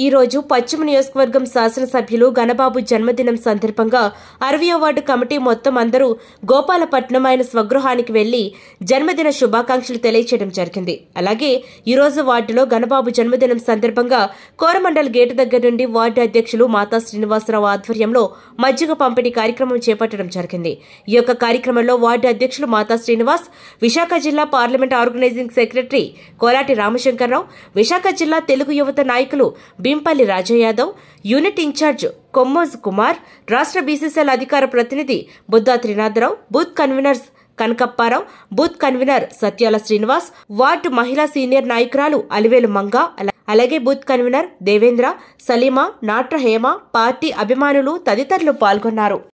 ఈ రోజు పశ్చిమ నియోజకవర్గం శాసనసభ్యులు గణబాబు జన్మదినం సందర్భంగా అరవయో వార్డు కమిటీ మొత్తం అందరూ గోపాలపట్నం ఆయన స్వగృహానికి వెళ్లి జన్మదిన శుభాకాంక్షలు తెలియచేయడం జరిగింది అలాగే ఈ రోజు వార్డులో గణబాబు జన్మదినం సందర్భంగా కోరమండల్ గేటు దగ్గర నుండి వార్డు అధ్యక్షులు మాతా శ్రీనివాసరావు ఆధ్వర్యంలో మజ్జిగ పంపిణీ కార్యక్రమం చేపట్టడం జరిగింది ఈ యొక్క కార్యక్రమంలో వార్డు అధ్యక్షులు మాతా శ్రీనివాస్ విశాఖ జిల్లా parliament organizing secretary Kolati Ramashankarrao Visakha జిల్లా తెలుగు యువత నాయకులు బింపల్లి రాజా యాదవ్ యూనిట్ ఇన్ఛార్జ్ కొమ్మోజ్ కుమార్ రాష్ట్ర బీసీసీఎల్ అధికార ప్రతినిధి Budda Trinatharao booth conveners Kanakapparao booth convener Satyala Srinivas ward మహిళా సీనియర్ నాయకురాలు అలివేలు మంగ అలా- అలాగే booth convener Devendra Salima Natra Hema party అభిమానులు తదితరులు పాల్గొన్నారు